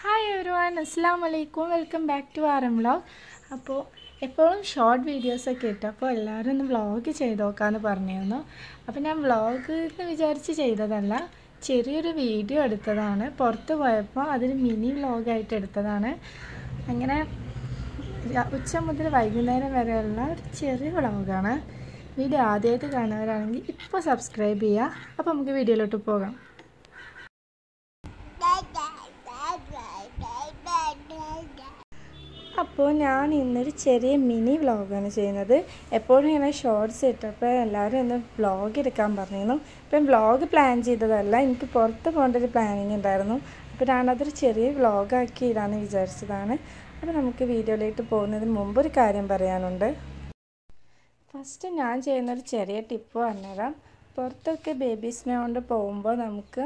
hi every one അസ്സാം വലൈക്കും welcome back to R M vlog അപ്പോൾ എപ്പോഴും ഷോർട്ട് വീഡിയോസൊക്കെ ഇട്ടു അപ്പോൾ എല്ലാവരും ഒന്ന് വ്ളോഗ് ചെയ്ത് നോക്കാമെന്ന് പറഞ്ഞിരുന്നു അപ്പോൾ ഞാൻ വ്ളോഗ് എന്ന് വിചാരിച്ച് ചെയ്തതല്ല ചെറിയൊരു വീഡിയോ എടുത്തതാണ് പുറത്ത് പോയപ്പോൾ അതൊരു മിനി വ്ളോഗായിട്ട് എടുത്തതാണ് അങ്ങനെ ര- ഉച്ച മുതൽ വൈകുന്നേരം വരെയുള്ള ഒരു ചെറിയ വ്ളോഗാണ് വീഡിയോ ആദ്യമായിട്ട് കാണുന്നവരാണെങ്കിൽ ഇപ്പോൾ സബ്സ്ക്രൈബ് ചെയ്യുക അപ്പോൾ നമുക്ക് വീഡിയോയിലോട്ട് പോകാം അപ്പോൾ ഞാൻ ഇന്നൊരു ചെറിയ മിനി വ്ളോഗാണ് ചെയ്യുന്നത് എപ്പോഴും ഇങ്ങനെ ഷോർട്സ് ഇട്ടപ്പോൾ എല്ലാവരും ഒന്ന് വ്ളോഗ് എടുക്കാൻ പറഞ്ഞിരുന്നു ഇപ്പം വ്ളോഗ് പ്ലാൻ ചെയ്തതല്ല എനിക്ക് പുറത്ത് പോകേണ്ട ഒരു പ്ലാനിങ് ഉണ്ടായിരുന്നു അപ്പോൾ ഞാനതൊരു ചെറിയ വ്ളോഗാക്കി ഇടാമെന്ന് വിചാരിച്ചതാണ് അപ്പോൾ നമുക്ക് വീഡിയോയിലേക്ക് പോകുന്നതിന് മുമ്പ് ഒരു കാര്യം പറയാനുണ്ട് ഫസ്റ്റ് ഞാൻ ചെയ്യുന്നൊരു ചെറിയ ടിപ്പ് പറഞ്ഞുതരാം പുറത്തൊക്കെ ബേബീസിനെ കൊണ്ട് പോകുമ്പോൾ നമുക്ക്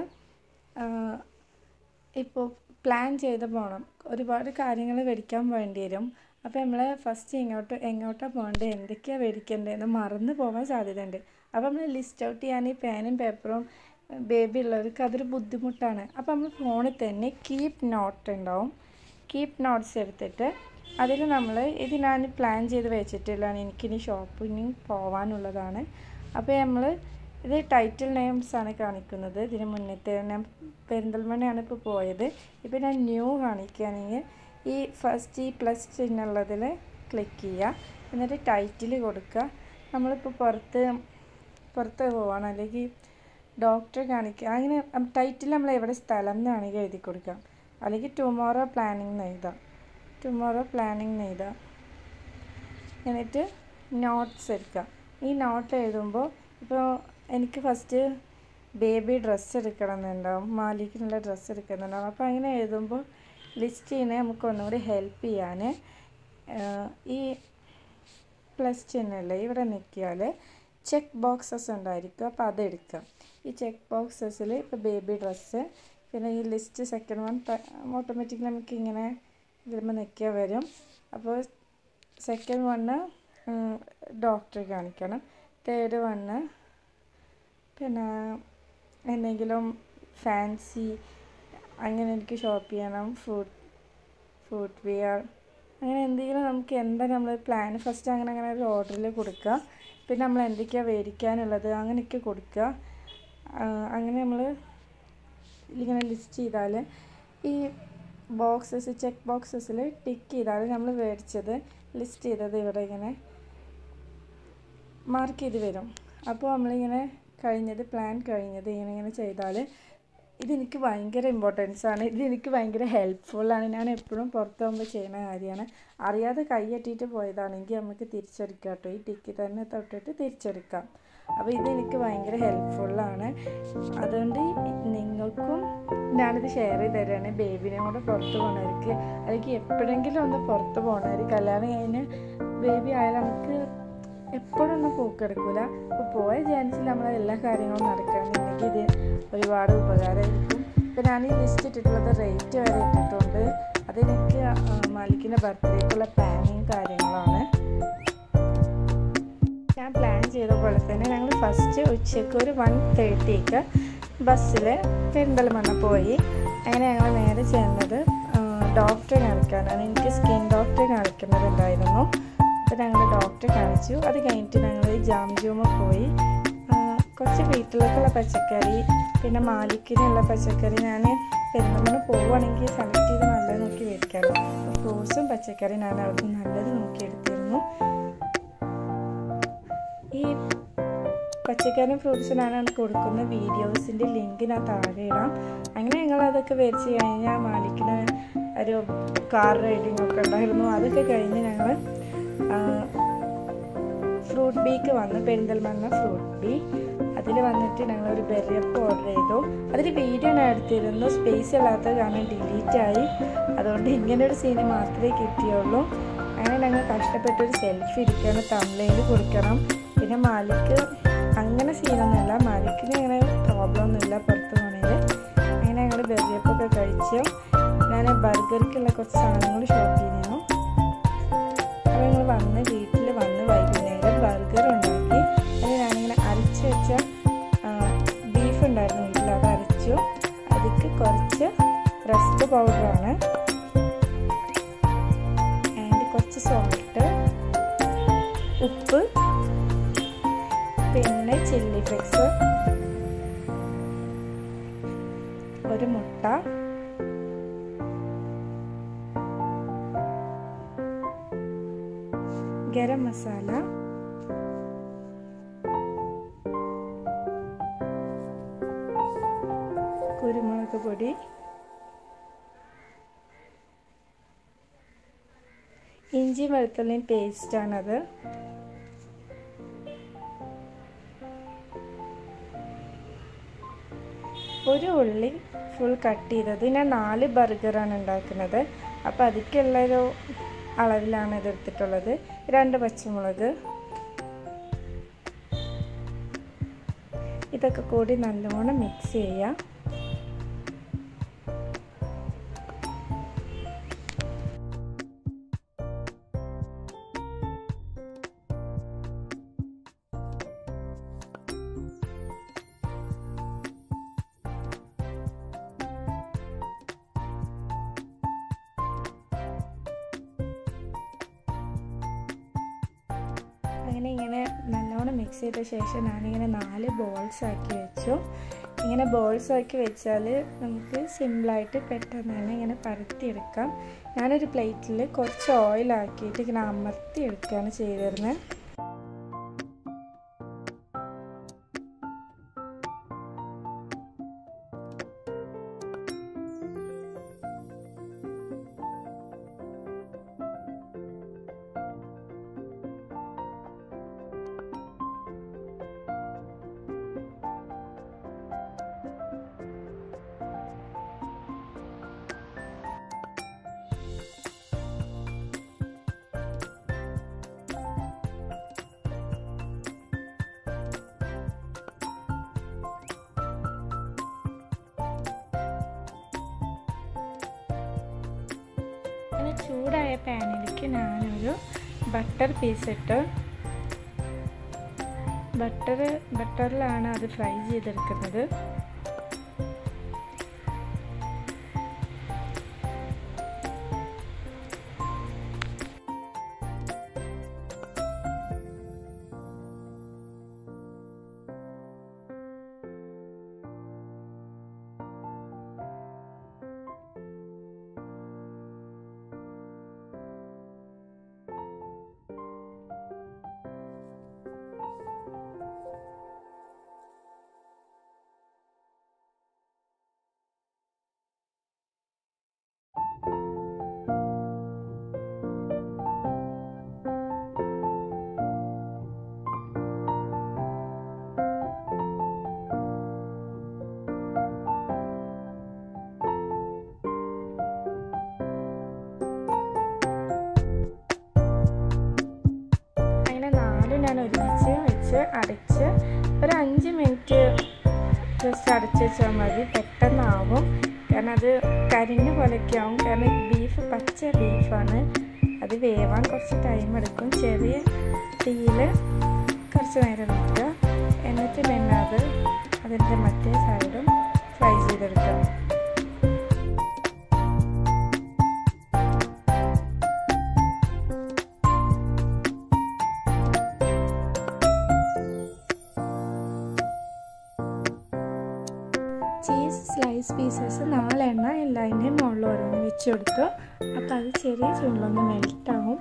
ഇപ്പോൾ പ്ലാൻ ചെയ്ത് പോകണം ഒരുപാട് കാര്യങ്ങൾ മേടിക്കാൻ വേണ്ടി വരും അപ്പോൾ നമ്മൾ ഫസ്റ്റ് ഇങ്ങോട്ട് എങ്ങോട്ടാണ് പോകേണ്ടത് എന്തൊക്കെയാണ് മേടിക്കേണ്ടതെന്ന് മറന്നു പോകാൻ സാധ്യതയുണ്ട് അപ്പോൾ നമ്മൾ ലിസ്റ്റ് ഔട്ട് ചെയ്യാൻ ഈ പേനും പേപ്പറും ബേബി ഉള്ളവർക്ക് അതൊരു ബുദ്ധിമുട്ടാണ് അപ്പോൾ നമ്മൾ ഫോണിൽ തന്നെ കീപ്പ് നോട്ട് ഉണ്ടാവും കീപ്പ് നോട്ട്സ് എടുത്തിട്ട് അതിൽ നമ്മൾ ഇത് ഞാൻ പ്ലാൻ ചെയ്ത് വെച്ചിട്ടുള്ളതാണ് എനിക്കിനി ഷോപ്പിങ്ങിന് പോകാനുള്ളതാണ് അപ്പോൾ നമ്മൾ ഇത് ടൈറ്റിൽ നെയിംസ് ആണ് കാണിക്കുന്നത് ഇതിന് മുന്നത്തെ ഞാൻ പെരിന്തൽമണ്ണയാണ് ഇപ്പോൾ പോയത് ഇപ്പോൾ ഞാൻ ന്യൂ കാണിക്കുകയാണെങ്കിൽ ഈ ഫസ്റ്റ് ഈ പ്ലസ് ചിഹ്നമുള്ളതിൽ ക്ലിക്ക് ചെയ്യുക എന്നിട്ട് ടൈറ്റിൽ കൊടുക്കുക നമ്മളിപ്പോൾ പുറത്ത് പുറത്ത് പോവാണ് അല്ലെങ്കിൽ ഡോക്ടറെ കാണിക്കുക അങ്ങനെ ടൈറ്റിൽ നമ്മൾ എവിടെ സ്ഥലം എന്നാണെങ്കിൽ എഴുതി കൊടുക്കാം അല്ലെങ്കിൽ ടുമോറോ പ്ലാനിങ് എന്ന് എഴുതാം ടുമോറോ പ്ലാനിങ് എന്ന് എഴുതാം എന്നിട്ട് നോട്ട്സ് എടുക്കുക ഈ നോട്ട് എഴുതുമ്പോൾ ഇപ്പോൾ എനിക്ക് ഫസ്റ്റ് ബേബി ഡ്രസ്സ് എടുക്കണം എന്നുണ്ടാവും മാലിക്കിനുള്ള ഡ്രസ്സ് എടുക്കുന്നുണ്ടാവും അപ്പോൾ അങ്ങനെ എഴുതുമ്പോൾ ലിസ്റ്റ് ചെയ്യുന്ന നമുക്ക് ഒന്നുകൂടി ഹെൽപ്പ് ചെയ്യാൻ ഈ പ്ലസ് ചിഹ്നല്ലേ ഇവിടെ നിൽക്കിയാൽ ചെക്ക് ബോക്സസ് ഉണ്ടായിരിക്കും അപ്പോൾ അതെടുക്കാം ഈ ചെക്ക് ബോക്സസിൽ ഇപ്പോൾ ബേബി ഡ്രസ്സ് പിന്നെ ഈ ലിസ്റ്റ് സെക്കൻഡ് വൺ ഓട്ടോമാറ്റിക്കലി നമുക്ക് ഇങ്ങനെ ഇതിലുമ്പോൾ നിൽക്കുക വരും അപ്പോൾ സെക്കൻഡ് വണ്ണ് ഡോക്ടറെ കാണിക്കണം തേർഡ് വണ്ണ് പിന്നെ എന്തെങ്കിലും ഫാൻസി അങ്ങനെ എനിക്ക് ഷോപ്പ് ചെയ്യണം ഫുഡ് ഫുഡ് വെയർ അങ്ങനെ എന്തെങ്കിലും നമുക്ക് എന്താ നമ്മൾ പ്ലാൻ ഫസ്റ്റ് അങ്ങനെ അങ്ങനെ ഒരു ഓർഡറിൽ കൊടുക്കുക പിന്നെ നമ്മൾ എന്തൊക്കെയാണ് മേടിക്കാനുള്ളത് അങ്ങനെയൊക്കെ കൊടുക്കുക അങ്ങനെ നമ്മൾ ഇങ്ങനെ ലിസ്റ്റ് ചെയ്താൽ ഈ ബോക്സസ് ചെക്ക് ബോക്സസിൽ ടിക്ക് ചെയ്താൽ നമ്മൾ മേടിച്ചത് ലിസ്റ്റ് ചെയ്തത് ഇവിടെ ഇങ്ങനെ മാർക്ക് ചെയ്ത് വരും അപ്പോൾ നമ്മളിങ്ങനെ കഴിഞ്ഞത് പ്ലാൻ കഴിഞ്ഞത് ഇങ്ങനെ ഇങ്ങനെ ചെയ്താൽ ഇതെനിക്ക് ഭയങ്കര ഇമ്പോർട്ടൻസ് ആണ് ഇത് എനിക്ക് ഭയങ്കര ഹെൽപ്ഫുള്ളാണ് ഞാൻ എപ്പോഴും പുറത്ത് പോകുമ്പോൾ ചെയ്യുന്ന കാര്യമാണ് അറിയാതെ കൈയറ്റിയിട്ട് പോയതാണെങ്കിൽ നമുക്ക് തിരിച്ചെടുക്കാം കേട്ടോ ഈ ടിക്ക് തന്നെ തൊട്ടിട്ട് തിരിച്ചെടുക്കാം അപ്പോൾ ഇതെനിക്ക് ഭയങ്കര ഹെൽപ്ഫുള്ളാണ് അതുകൊണ്ട് നിങ്ങൾക്കും ഞാനിത് ഷെയർ ചെയ്ത് തരാണ് ബേബിനെ കൂടെ പുറത്ത് പോകണവർക്ക് അല്ലെങ്കിൽ എപ്പോഴെങ്കിലും ഒന്ന് പുറത്ത് പോകണവർ കല്യാണം കഴിഞ്ഞ് ബേബി ആയാലും നമുക്ക് എപ്പോഴും ഒന്നും പോക്കെടുക്കില്ല അപ്പോൾ പോയ ചാൻസിൽ നമ്മൾ എല്ലാ കാര്യങ്ങളും നടക്കുകയാണെന്നുണ്ടെങ്കിൽ ഇത് ഒരുപാട് ഉപകാരമായിരിക്കും ഇപ്പോൾ ഞാൻ ഈ ലിസ്റ്റ് ഇട്ടിട്ടുള്ളത് റേറ്റ് വരെ ഇട്ടിട്ടുണ്ട് അതെനിക്ക് മാലിക്കിൻ്റെ ബർത്ത്ഡേക്കുള്ള പ്ലാനിങ് കാര്യങ്ങളാണ് ഞാൻ പ്ലാൻ ചെയ്ത പോലെ തന്നെ ഞങ്ങൾ ഫസ്റ്റ് ഉച്ചയ്ക്ക് ഒരു വൺ തേർട്ടിക്ക് ബസ്സിൽ പെരിന്തൽമണ്ണ പോയി അങ്ങനെ ഞങ്ങൾ നേരെ ചെന്നത് ഡോക്ടറെ കാണിക്കാനാണ് എനിക്ക് സ്കിൻ ഡോക്ടറെ കാണിക്കുന്നതുണ്ടായിരുന്നു അപ്പോൾ ഞങ്ങൾ ഡോക്ടറെ കാണിച്ചു അത് കഴിഞ്ഞിട്ട് ഞങ്ങൾ ജാം ജൂമ പോയി കുറച്ച് വീട്ടിലേക്കുള്ള പച്ചക്കറി പിന്നെ മാലിക്കിനുള്ള പച്ചക്കറി ഞാൻ പെരുന്തമണ്ണ പോവുകയാണെങ്കിൽ സെലക്ട് ചെയ്ത് നല്ലത് നോക്കി മേടിക്കാമല്ലോ ഫ്രൂട്ട്സും പച്ചക്കറി ഞാൻ അവിടുന്ന് നല്ലത് നോക്കി എടുത്തിരുന്നു ഈ പച്ചക്കറിയും ഫ്രൂട്ട്സും ഞാനാണ് കൊടുക്കുന്ന വീഡിയോസിൻ്റെ ലിങ്ക് ഞാൻ താഴെ ഇടാം അങ്ങനെ ഞങ്ങൾ അതൊക്കെ മേടിച്ച് കഴിഞ്ഞാൽ മാലിക്കിന് ഒരു കാർ റൈഡിങ് ഒക്കെ ഉണ്ടായിരുന്നു അതൊക്കെ കഴിഞ്ഞ് ഞങ്ങൾ ഫ്രൂട്ട് ബീക്ക് വന്ന് പെരിന്തൽമണ്ണ ഫ്രൂട്ട് ബീ അതിൽ വന്നിട്ട് ഞങ്ങളൊരു ബെറിയപ്പ് ഓർഡർ ചെയ്തു അതിൽ വീഡിയോ ഞാൻ എടുത്തിരുന്നു സ്പേസ് ഇല്ലാത്ത കാരണം ഡിലീറ്റ് ആയി അതുകൊണ്ട് ഇങ്ങനെ ഒരു സീന് മാത്രമേ കിട്ടിയുള്ളൂ അങ്ങനെ ഞങ്ങൾ കഷ്ടപ്പെട്ടൊരു സെൽഫി ഇരിക്കണം തമിഴിൽ കൊടുക്കണം പിന്നെ മാലിക്ക് അങ്ങനെ സീനൊന്നുമില്ല മാലിക്കിന് അങ്ങനെ പ്രോബ്ലം ഒന്നുമില്ല പുറത്ത് പോകണേൽ അങ്ങനെ ഞങ്ങൾ ബെറിയപ്പൊക്കെ കഴിച്ചു ഞാൻ ബർഗർക്കുള്ള കുറച്ച് സാധനങ്ങൾ ഷോപ്പ് ചെയ്തിരുന്നു അപ്പോൾ ഞങ്ങൾ വന്ന് വീട്ടിൽ വന്ന് വൈകുന്നേരം ബർഗർ ഉണ്ടാക്കി അത് ഞാനിങ്ങനെ അരച്ച് വെച്ച ബീഫ് ഉണ്ടായിരുന്നു വീട്ടിൽ അത് അരച്ചു അതിക്ക് കുറച്ച് റസ്ക് പൗഡറാണ് ആൻഡ് കുറച്ച് സോൾട്ട് ഉപ്പ് പിന്നെ ചില്ലി ഫ്ലെക്സ് ഒരു മുട്ട ഗരം മസാല കുരുമുളക് പൊടി ഇഞ്ചി വെളുത്തുള്ളിയും പേസ്റ്റാണത് ഒരു ഉള്ളി ഫുൾ കട്ട് ചെയ്തത് ഞാൻ നാല് ബർഗറാണ് ഉണ്ടാക്കുന്നത് അപ്പോൾ അതിക്കുള്ളൊരു അളവിലാണ് ഇത് എടുത്തിട്ടുള്ളത് രണ്ട് പച്ചമുളക് ഇതൊക്കെ കൂടി നല്ലോണം മിക്സ് ചെയ്യുക അങ്ങനെ ഇങ്ങനെ നല്ലോണം മിക്സ് ചെയ്ത ശേഷം ഞാനിങ്ങനെ നാല് ബോൾസ് ആക്കി വെച്ചു ഇങ്ങനെ ബോൾസ് ആക്കി വെച്ചാൽ നമുക്ക് സിമ്പിളായിട്ട് പെട്ടെന്ന് തന്നെ ഇങ്ങനെ പരത്തിയെടുക്കാം ഞാനൊരു പ്ലേറ്റിൽ കുറച്ച് ഓയിൽ ആക്കിയിട്ട് ഇങ്ങനെ അമർത്തി എടുക്കുകയാണ് ചെയ്തിരുന്നത് അങ്ങനെ ചൂടായ പാനിലേക്ക് ഞാനൊരു ബട്ടർ പീസ് ഇട്ട് ബട്ടർ ബട്ടറിലാണ് അത് ഫ്രൈ ചെയ്തെടുക്കുന്നത് അങ്ങനെ നാലും ഞാൻ ഒരുമിച്ച് വെച്ച് അടച്ച് ഒരു അഞ്ച് മിനിറ്റ് ജസ്റ്റ് അടച്ച് വെച്ചാൽ മതി പെട്ടെന്നാവും കാരണം അത് കരിഞ്ഞ പോലെയൊക്കെ ആവും കാരണം ബീഫ് പച്ച ബീഫാണ് അത് വേവാൻ കുറച്ച് ടൈം എടുക്കും ചെറിയ തീയിൽ കുറച്ച് നേരം വെക്കുക എന്നിട്ട് പിന്നെ അത് അതിൻ്റെ മറ്റേ സൈഡും ഫ്രൈ ചെയ്തെടുക്കാം ചീസ് സ്ലൈസ് പീസസ് നാലെണ്ണ എല്ലാതിൻ്റെയും മുകളിൽ ഓരോന്ന് വെച്ച് കൊടുത്തു അപ്പോൾ അത് ചെറിയ ചൂടിലൊന്ന് മെൽറ്റാവും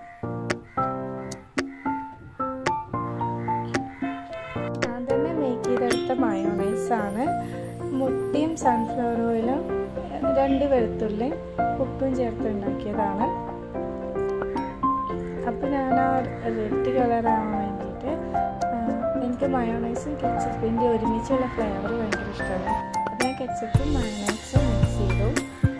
ഞാൻ തന്നെ മേക്ക് ചെയ്തെടുത്ത മയോണൈസാണ് മുട്ടയും സൺഫ്ലവർ ഓയിലും രണ്ട് വെളുത്തുള്ളി ഉപ്പും ചേർത്ത് ഉണ്ടാക്കിയതാണ് അപ്പോൾ ഞാൻ ആ റെഡ് കളറാവാൻ വേണ്ടിയിട്ട് എനിക്ക് മയോണൈസും കെച്ചപ്പിൻ്റെ ഒരുമിച്ചുള്ള ഫ്ലേവർ ഭയങ്കര ഇഷ്ടമാണ് അപ്പോൾ ഞാൻ കെച്ചപ്പും മയോണൈസും മിക്സ് ചെയ്തു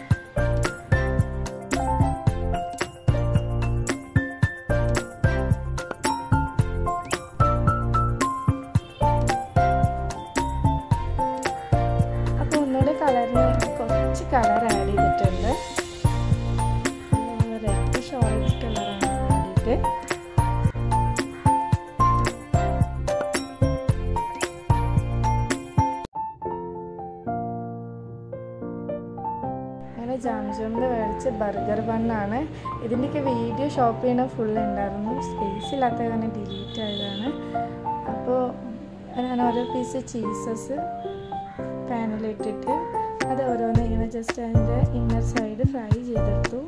അപ്പോൾ ഒന്നുകൂടെ കളറിന് കുറച്ച് കളർ ആഡ് ചെയ്തിട്ടുണ്ട് റെഡിഷ് ഓറഞ്ച് കളറാണ് വേണ്ടിയിട്ട് വെച്ച ബർഗർ ബണ്ണാണ് ഇതിൻ്റെയൊക്കെ വീഡിയോ ഷോപ്പ് ചെയ്യണ ഫുൾ ഉണ്ടായിരുന്നു സ്പേസ് ഇല്ലാത്ത കാരണം ഡിലീറ്റ് ആയതാണ് അപ്പോൾ ഞാൻ ഓരോ പീസ് ചീസസ് പാനിലിട്ടിട്ട് അത് ഓരോന്ന് ഇങ്ങനെ ജസ്റ്റ് അതിൻ്റെ ഇന്നർ സൈഡ് ഫ്രൈ ചെയ്തെടുത്തു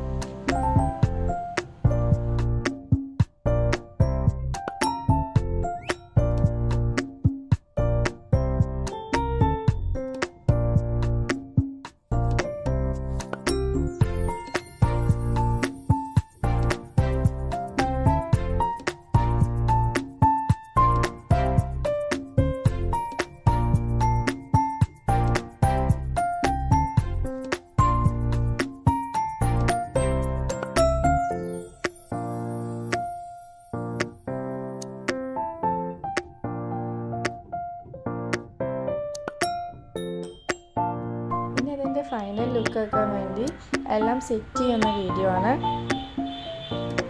ഇനി അതിൻ്റെ ഫൈനൽ ലുക്ക് ആക്കാൻ വേണ്ടി എല്ലാം സെറ്റ് ചെയ്യുന്ന വീഡിയോ ആണ്